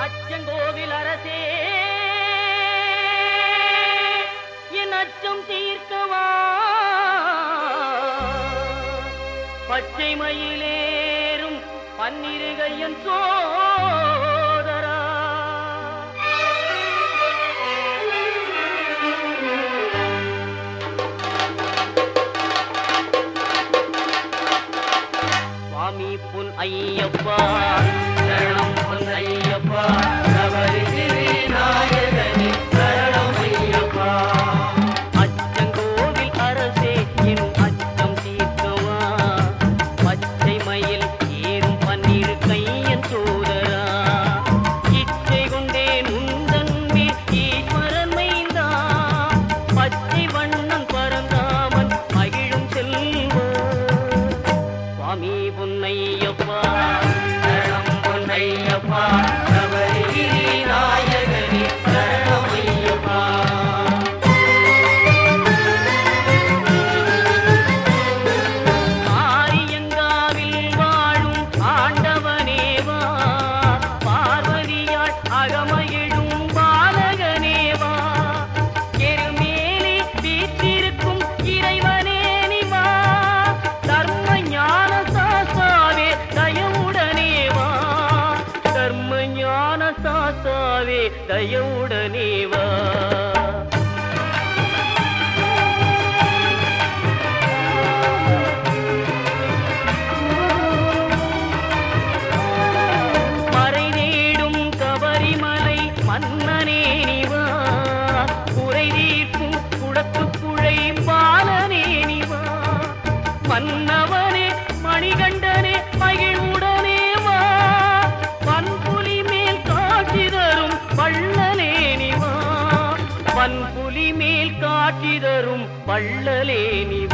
அச்சங்கோவில் அரசே என் அச்சம் தீர்க்கவா பச்சை மயிலேறும் பன்னிருகையன் சோதரா சுவாமி பொன் ஐயப்பா சரணம் பொன் ஐயப்பா சபரி சிறி நாயகனே சரணம் ஐயப்பா அச்சங்கோவில் அரசே என் அச்சம் தீர்க்கவா பச்சை மயில் ஏறும் பன்னிரு கையன் சோதரா இச்சை கொண்டேன் உந்தன் மேல் ஈஸ்வரன் மைந்தா பச்சை வண்ணன் பரந்தாமன் மகிழும் செல்வா சுவாமி பொன்னையப்பா சரணம் பொன்னையப்பா சபரிகிரி நாயகனே சரணம் ஐயப்பா ஆரியங்காவில் வாழும் ஆண்டவனேவா பார்வதியாள் அகமகிழும் பாலகனேவா எருமேலி வீற்றிருக்கும் இறைவனே நிவா தர்ம ஞான சாஸ்தாவே தயவுடனேவா தர்ம ஞான சாஸ்தாவே தயவுடனேவா மறை தேடும் கபரிமலை மன்னனே நிவா குறை தீர்க்கும் குடத்துக்குழை பாலனே நிவா மன்னவனே மணிகண்டனே மகிழ்வுடனே வா பன்புலி மேல் காட்சி தரும் வள்ளலே நிவா பன்புலி மேல் காட்சி தரும் வள்ளலே நிவா